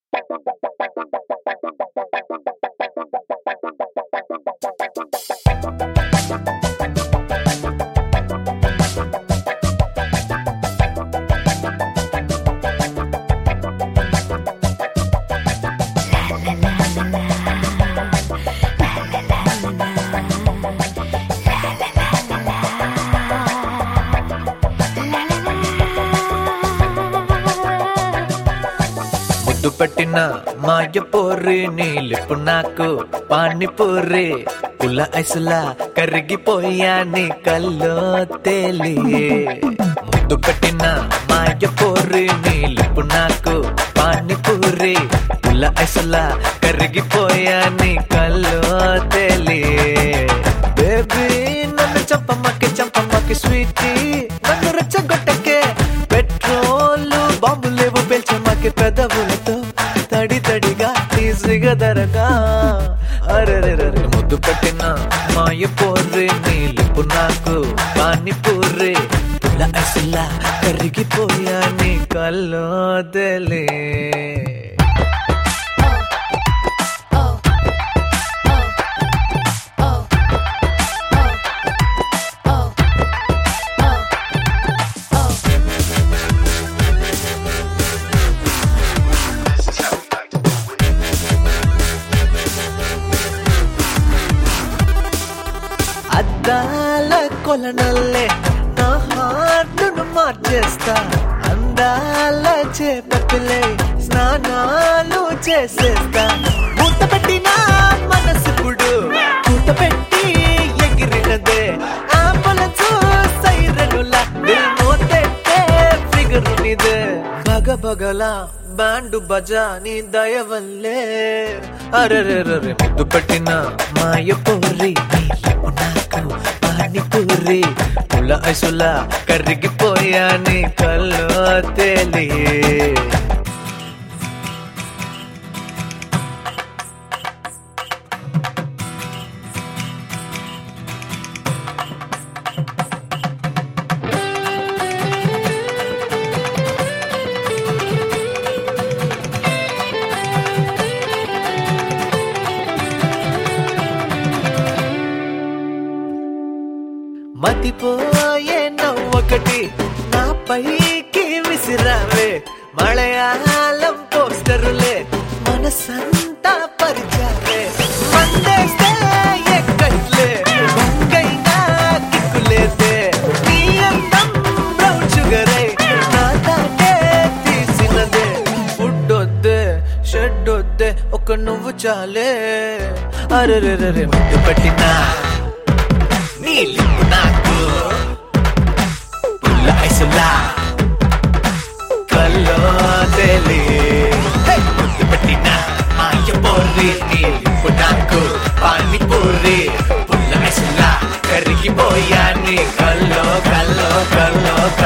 ముద్దు పెట్టిన మాయ పోరి నీలిపు నాకు పానీపూరి పుల్ల ఐసులా కరిగిపోయా నీ కల్లో తేలి ముద్దు పెట్టిన మాయ పోరి నీలిపు నాకు పానీపూరి పుల్ల ఐసులా కరిగిపోయా నీ కల్లో తేలి బేబీ నన్ను చంపమ్మకి చంపమ్మకి స్వీటీ నన్ను రెచ్చగొట్టకే పెట్రోల్ బాంబులేవు పేల్చమ్మకి పెదవులతో తడి తడిగా ఈజీగా ధరగా అరెరెరె ముద్దు పెట్టిన మాయ పోర్రి నీలిపు నాకు పానీపూరి పుల్ల అసలా కరిగిపోయా నీ కల్లో తెలే అద్దాల కొలనల్లే నా హార్ట్ను మార్చేస్తా అందాల చేపట్టులే స్నానాలు చేసేస్తా మూత పెట్టిన మనసుకుడు మూత పెట్టి ఎగిరినదే ఆంబులెన్స్ సైరనుల మోతెట్టే ఫిగర్ నిదే బగ బగల బ్యాండు బజా నీ దయ వల్లే అరెరెరెరె ముద్దు పెట్టిన మాయ పోరి నీలిపు నాకు పానీపూరి పుల్ల ఐసులా కరిగిపోయా నీ కల్లో తేలి మతిపోయే నవ్వొకటి నా పైకి విసిరావే మలయాళం పోస్టరులే మనసంతా పరిచావే మందేస్తే ఎక్కట్లే వంకైనా కిక్కులేదే నీ అందం బ్రౌన్ షుగరై నా తాటే తీసినదే ఫుడ్ వద్దే షెడ్ వద్దే ఒక నువ్వు చాలే అరెరెరెరె ముద్దు పట్టినా నీలిపు నాకు పుల్ల ఐసులా కల్లో తెలి ముద్దు పెట్టిన మాయ పోర్రి నీలిపు నాకు పానీపూరి పుల్ల ఐసులా కరిగిపోయా నీ కల్లో కల్లో కల్లో